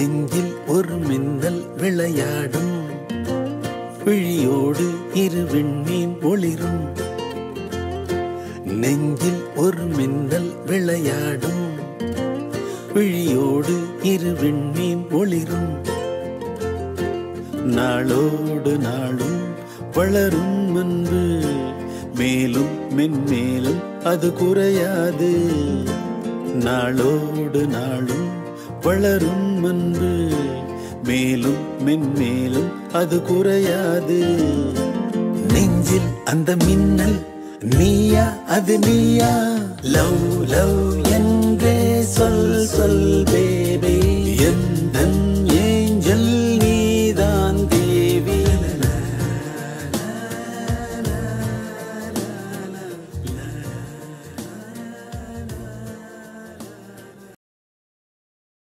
நெஞ்சில் ஒரு மின்னல் விளையாடும் விழியோடு இரு விண்மீன் ஒளிரும் நெஞ்சில் ஒரு மின்னல் விளையாடும் விழியோடு இரு விண்மீன் ஒளிரும் நாளோடு நாளும் வளரும் அன்பு மேலும் மென்மேலும் அது குறையாது நாளோடு நாளும் வளரும் அன்பு மேலும் மென்மேலும் அது குறையாது நெஞ்சில் அந்த மின்னல் நீயா அது நீயா லவ் லவ் என்றே சொல் சொல்